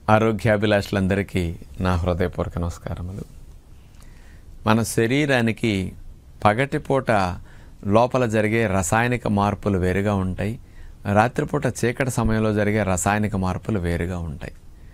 ఆరోగ్యాభిలాషులందరికీ నా హృదయపూర్వక నమస్కారములు మన శరీరానికి పగటిపూట లోపల జరిగే రసాయనిక మార్పులు వేరుగా ఉంటాయి రాత్రిపూట చీకటి సమయంలో జరిగే రసాయనిక మార్పులు వేరుగా ఉంటాయి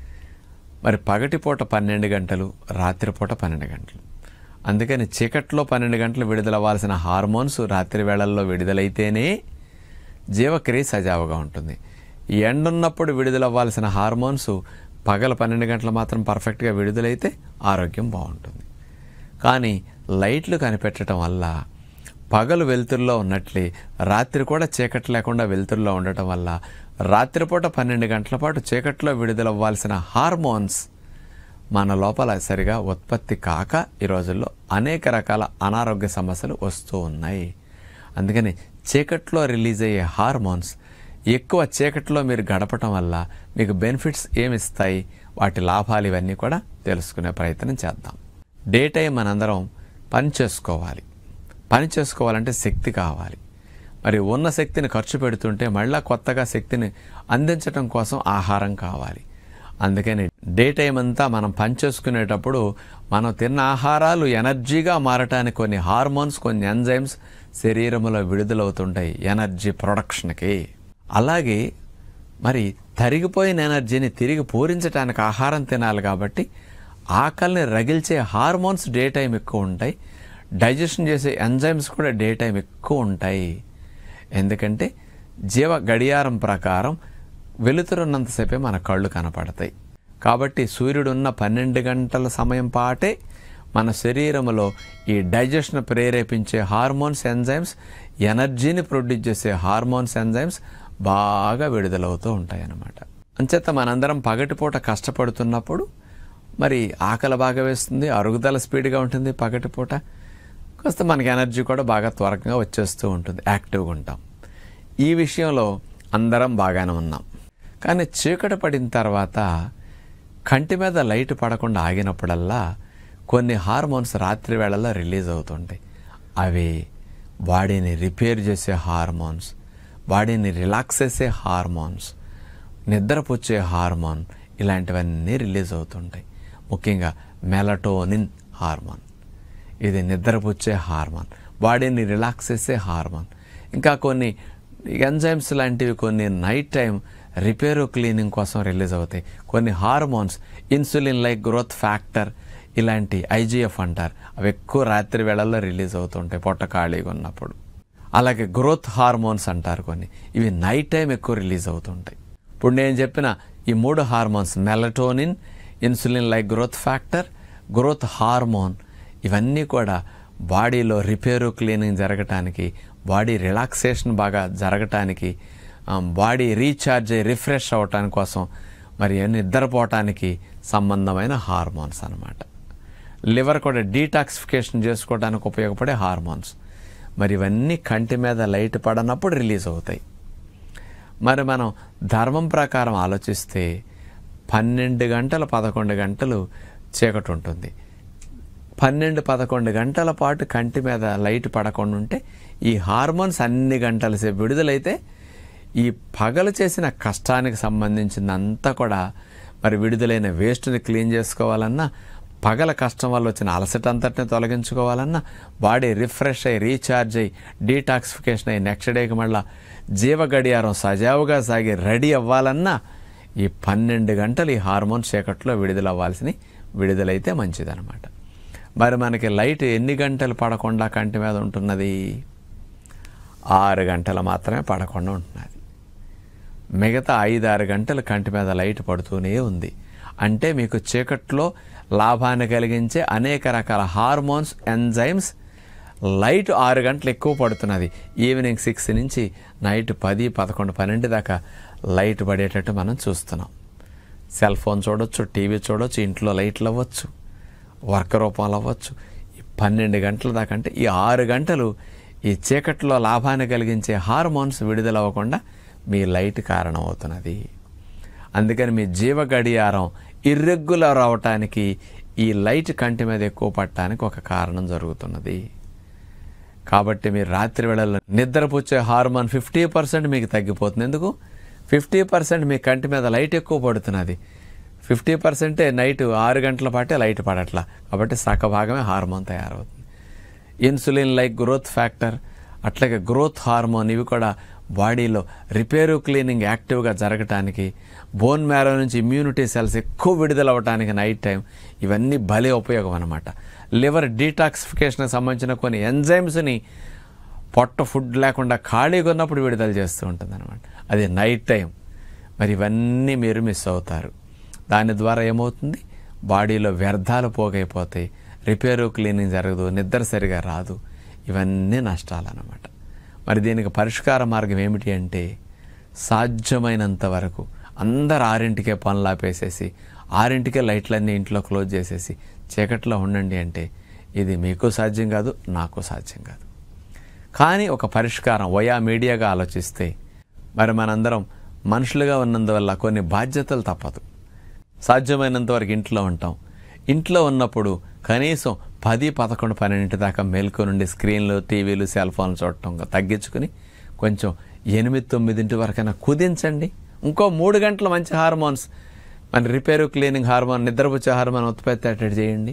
మరి పగటిపూట పన్నెండు గంటలు రాత్రిపూట పన్నెండు గంటలు అందుకని చీకట్లో పన్నెండు గంటలు విడుదలవ్వాల్సిన హార్మోన్స్ రాత్రి వేళల్లో విడుదలైతేనే జీవక్రియ సజావుగా ఉంటుంది ఎండున్నప్పుడు విడుదలవ్వాల్సిన హార్మోన్స్ పగల పన్నెండు గంటలు మాత్రం పర్ఫెక్ట్గా విడుదలైతే ఆరోగ్యం బాగుంటుంది కానీ లైట్లు కనిపెట్టడం వల్ల పగలు వెలుతురులో ఉన్నట్లే రాత్రి కూడా చీకటి లేకుండా వెలుతురులో ఉండటం వల్ల రాత్రిపూట పన్నెండు గంటల పాటు చీకట్లో విడుదలవ్వాల్సిన హార్మోన్స్ మన లోపల సరిగా ఉత్పత్తి కాక ఈ రోజుల్లో అనేక రకాల అనారోగ్య సమస్యలు వస్తూ ఉన్నాయి అందుకని చీకట్లో రిలీజ్ అయ్యే హార్మోన్స్ ఎక్కువ చీకట్లో మీరు గడపటం వల్ల మీకు బెనిఫిట్స్ ఏమిస్తాయి వాటి లాభాలు ఇవన్నీ కూడా తెలుసుకునే ప్రయత్నం చేద్దాం డే టైం మనందరం పని చేసుకోవాలి పని చేసుకోవాలంటే శక్తి కావాలి మరి ఉన్న శక్తిని ఖర్చు పెడుతుంటే మళ్ళా కొత్తగా శక్తిని అందించడం కోసం ఆహారం కావాలి అందుకని డే టైం అంతా మనం పని చేసుకునేటప్పుడు మనం తిన్న ఆహారాలు ఎనర్జీగా మారటానికి కొన్ని హార్మోన్స్ కొన్ని ఎంజైమ్స్ శరీరంలో విడుదలవుతుంటాయి ఎనర్జీ ప్రొడక్షన్కి అలాగే మరి తరిగిపోయిన ఎనర్జీని తిరిగి పూరించడానికి ఆహారం తినాలి కాబట్టి ఆకలిని రగిల్చే హార్మోన్స్ డే టైం ఎక్కువ ఉంటాయి డైజెషన్ చేసే ఎంజైమ్స్ కూడా డే టైం ఎక్కువ ఉంటాయి ఎందుకంటే జీవ గడియారం ప్రకారం వెలుతురున్నంతసేపే మన కళ్ళు కనపడతాయి కాబట్టి సూర్యుడున్న పన్నెండు గంటల సమయం పాటే మన శరీరంలో ఈ డైజెషన్ ప్రేరేపించే హార్మోన్స్ ఎంజైమ్స్ ఎనర్జీని ప్రొడ్యూస్ చేసే హార్మోన్స్ ఎంజైమ్స్ బాగా విడుదలవుతూ ఉంటాయి అన్నమాట అంచేత మనందరం పగటిపూట కష్టపడుతున్నప్పుడు మరి ఆకలి బాగా వేస్తుంది అరుగుదల స్పీడ్గా ఉంటుంది పగటిపూట కాస్త మనకి ఎనర్జీ కూడా బాగా త్వరగా వచ్చేస్తూ ఉంటుంది యాక్టివ్గా ఉంటాం ఈ విషయంలో అందరం బాగానే ఉన్నాం కానీ చీకటి పడిన తర్వాత కంటి మీద లైట్ పడకుండా ఆగినప్పుడల్లా కొన్ని హార్మోన్స్ రాత్రి వేళల్లో రిలీజ్ అవుతుంటాయి అవి బాడీని రిపేర్ చేసే హార్మోన్స్ బాడీని రిలాక్స్ చేసే హార్మోన్స్ నిద్రపుచ్చే హార్మోన్ ఇలాంటివన్నీ రిలీజ్ అవుతుంటాయి ముఖ్యంగా మెలటోనిన్ హార్మోన్ ఇది నిద్రపుచ్చే హార్మోన్ బాడీని రిలాక్స్ చేసే హార్మోన్ ఇంకా కొన్ని ఎంజైమ్స్ లాంటివి కొన్ని నైట్ టైం రిపేరు క్లీనింగ్ కోసం రిలీజ్ అవుతాయి కొన్ని hormones insulin like growth factor ఇలాంటి ఐజీఎఫ్ అంటారు అవి ఎక్కువ రాత్రి వేళల్లో రిలీజ్ అవుతుంటాయి పొట్ట ఖాళీగా ఉన్నప్పుడు అలాగే గ్రోత్ హార్మోన్స్ అంటారు కొన్ని ఇవి నైట్ టైం ఎక్కువ రిలీజ్ అవుతుంటాయి ఇప్పుడు నేను చెప్పిన ఈ మూడు hormones melatonin insulin like growth factor growth hormone ఇవన్నీ కూడా బాడీలో రిపేరు క్లీనింగ్ జరగటానికి బాడీ రిలాక్సేషన్ బాగా జరగటానికి బాడీ రీఛార్జ్ అయ్యి రిఫ్రెష్ అవ్వటానికి కోసం మరి నిద్రపోవటానికి సంబంధమైన హార్మోన్స్ అన్నమాట లివర్ కూడా డీటాక్సిఫికేషన్ చేసుకోవడానికి ఉపయోగపడే హార్మోన్స్ మరి ఇవన్నీ కంటి మీద లైట్ పడనప్పుడు రిలీజ్ అవుతాయి మరి మనం ధర్మం ప్రకారం ఆలోచిస్తే పన్నెండు గంటలు పదకొండు గంటలు చీకటి ఉంటుంది పన్నెండు పదకొండు గంటల పాటు కంటి మీద లైట్ పడకుండా ఉంటే ఈ హార్మోన్స్ అన్ని గంటల సేపు విడుదలైతే ఈ పగలు చేసిన కష్టానికి సంబంధించిందంతా కూడా మరి విడుదలైన వేస్ట్ని క్లీన్ చేసుకోవాలన్నా పగల కష్టం వల్ల వచ్చిన అలసట అంతటిని తొలగించుకోవాలన్నా బాడీ రిఫ్రెష్ అయ్యి రీఛార్జ్ అయ్యి డీటాక్సిఫికేషన్ అయ్యి నెక్స్ట్ డేకి మళ్ళీ జీవ గడియారం సజావుగా సాగి రెడీ అవ్వాలన్నా ఈ పన్నెండు గంటలు ఈ హార్మోన్ చీకట్లో విడుదలవ్వాల్సిన విడుదలైతే మంచిదన్నమాట మరి మనకి లైట్ ఎన్ని గంటలు పడకుండా కంటి మీద ఉంటున్నది ఆరు గంటలు మాత్రమే పడకుండా ఉంటున్నది మిగతా ఐదు ఆరు గంటలు కంటి మీద లైట్ పడుతూనే ఉంది అంటే మీకు చీకట్లో లాభాన్ని కలిగించే అనేక రకాల హార్మోన్స్ ఎంజైమ్స్ లైట్ ఆరు గంటలు ఎక్కువ పడుతున్నది ఈవినింగ్ సిక్స్ నుంచి నైట్ పది పదకొండు పన్నెండు దాకా లైట్ పడేటట్టు మనం చూస్తున్నాం సెల్ ఫోన్ చూడొచ్చు టీవీ చూడొచ్చు ఇంట్లో లైట్లు అవ్వచ్చు వర్క్ రూపంలో అవ్వచ్చు ఈ పన్నెండు గంటల దాకా అంటే ఈ ఆరు గంటలు ఈ చీకట్లో లాభాన్ని కలిగించే హార్మోన్స్ విడుదల అవ్వకుండా మీ లైట్ కారణమవుతున్నది అందుకని మీ జీవ గడియారం ఇర్రెగ్యులర్ అవటానికి ఈ లైట్ కంటి మీద ఎక్కువ పట్టడానికి ఒక కారణం జరుగుతున్నది కాబట్టి మీరు రాత్రి వేళల్లో నిద్రపుచ్చే హార్మోన్ ఫిఫ్టీ పర్సెంట్ మీకు తగ్గిపోతుంది ఎందుకు ఫిఫ్టీ పర్సెంట్ మీ కంటి మీద లైట్ ఎక్కువ పడుతున్నది ఫిఫ్టీ పర్సెంటే నైట్ ఆరు గంటల పాటే లైట్ పడట్లా కాబట్టి సగభాగమే హార్మోన్ తయారవుతుంది ఇన్సులిన్ లైక్ గ్రోత్ ఫ్యాక్టర్ అట్లాగే గ్రోత్ హార్మోన్ ఇవి కూడా బాడీలో రిపేరు క్లీనింగ్ యాక్టివ్గా జరగటానికి బోన్ మ్యారో నుంచి ఇమ్యూనిటీ సెల్స్ ఎక్కువ విడుదల అవ్వటానికి నైట్ టైం ఇవన్నీ భలే ఉపయోగం అనమాట లివర్ డీటాక్సిఫికేషన్కి సంబంధించిన కొన్ని ఎంజైమ్స్ని పొట్ట ఫుడ్ లేకుండా ఖాళీగా ఉన్నప్పుడు విడుదల చేస్తూ ఉంటుంది అనమాట అది నైట్ టైం మరి ఇవన్నీ మీరు మిస్ అవుతారు దాని ద్వారా ఏమవుతుంది బాడీలో వ్యర్థాలు పోగైపోతాయి రిపేరు క్లీనింగ్ జరగదు నిద్ర సరిగా రాదు ఇవన్నీ నష్టాలు అన్నమాట మరి దీనికి పరిష్కార మార్గం ఏమిటి అంటే సాధ్యమైనంత వరకు అందరు ఆరింటికే పనులు ఆపేసేసి ఆరింటికే లైట్లన్నీ ఇంట్లో క్లోజ్ చేసేసి చీకట్లో ఉండండి అంటే ఇది మీకు సాధ్యం కాదు నాకు సాధ్యం కాదు కానీ ఒక పరిష్కారం వయా మీడియాగా ఆలోచిస్తే మరి మనందరం మనుషులుగా ఉన్నందువల్ల కొన్ని బాధ్యతలు తప్పదు సాధ్యమైనంత వరకు ఇంట్లో ఉంటాం ఇంట్లో ఉన్నప్పుడు కనీసం పది పదకొండు పన్నెండింటి దాకా మెలకు నుండి స్క్రీన్లు టీవీలు సెల్ ఫోన్లు చూడటం తగ్గించుకుని కొంచెం ఎనిమిది తొమ్మిదింటి వరకైనా కుదించండి ఇంకో మూడు గంటల మంచి హార్మోన్స్ మన రిపేరు క్లీనింగ్ హార్మోన్ నిద్రపుచ్చే హార్మోన్ ఉత్పత్తి అట్టేటి చేయండి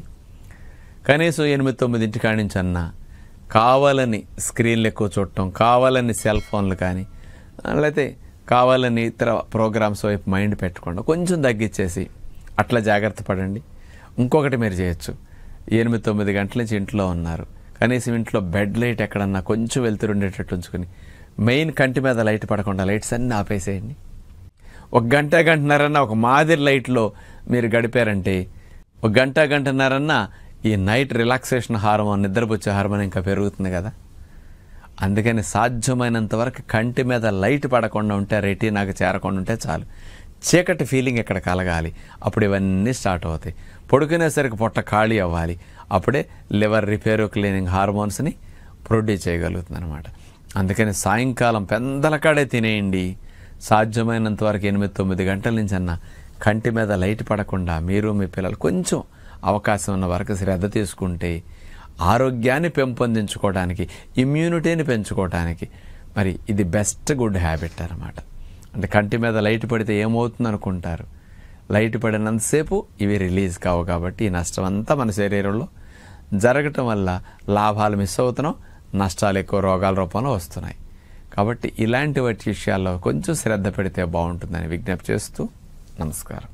కనీసం ఎనిమిది తొమ్మిదింటి కాడి నుంచి అన్నా కావాలని స్క్రీన్లు ఎక్కువ చూడటం కావాలని సెల్ ఫోన్లు కానీ లేకపోతే కావాలని ఇతర ప్రోగ్రామ్స్ వైపు మైండ్ పెట్టకుండా కొంచెం తగ్గించేసి అట్లా జాగ్రత్త పడండి ఇంకొకటి మీరు చేయొచ్చు ఎనిమిది తొమ్మిది గంటల నుంచి ఇంట్లో ఉన్నారు కనీసం ఇంట్లో బెడ్ లైట్ ఎక్కడన్నా కొంచెం వెళ్తురు ఉండేటట్టు ఉంచుకొని మెయిన్ కంటి మీద లైట్ పడకుండా లైట్స్ అన్నీ ఆపేసేయండి ఒక గంట గంటన్నరన్నా ఒక మాదిరి లైట్లో మీరు గడిపారంటే ఒక గంట గంటన్నరన్నా ఈ నైట్ రిలాక్సేషన్ హార్మోన్ నిద్రపుచ్చే హార్మోన్ ఇంకా పెరుగుతుంది కదా అందుకని సాధ్యమైనంత వరకు కంటి మీద లైట్ పడకుండా ఉంటే రెటీనాకు చేరకుండా ఉంటే చాలు చీకటి ఫీలింగ్ ఇక్కడ కలగాలి అప్పుడు ఇవన్నీ స్టార్ట్ అవుతాయి పడుకునేసరికి పొట్ట ఖాళీ అవ్వాలి అప్పుడే లివర్ రిపేరు క్లీనింగ్ హార్మోన్స్ని ప్రొడ్యూస్ చేయగలుగుతుంది అనమాట అందుకని సాయంకాలం పెందల కాడే తినేయండి సాధ్యమైనంత వరకు ఎనిమిది తొమ్మిది గంటల నుంచి అన్న కంటి మీద లైట్ పడకుండా మీరు మీ పిల్లలు కొంచెం అవకాశం ఉన్న వరకు శ్రద్ధ తీసుకుంటే ఆరోగ్యాన్ని పెంపొందించుకోవడానికి ఇమ్యూనిటీని పెంచుకోవడానికి మరి ఇది బెస్ట్ గుడ్ హ్యాబిట్ అనమాట అంటే కంటి మీద లైట్ పడితే ఏమవుతుంది అనుకుంటారు లైట్ పడినంతసేపు ఇవి రిలీజ్ కావు కాబట్టి ఈ నష్టం అంతా మన శరీరంలో జరగటం వల్ల లాభాలు మిస్ అవుతున్నాం నష్టాలు ఎక్కువ రోగాల రూపంలో వస్తున్నాయి కాబట్టి ఇలాంటి వాటి విషయాల్లో కొంచెం శ్రద్ధ పెడితే బాగుంటుందని విజ్ఞప్తి చేస్తూ నమస్కారం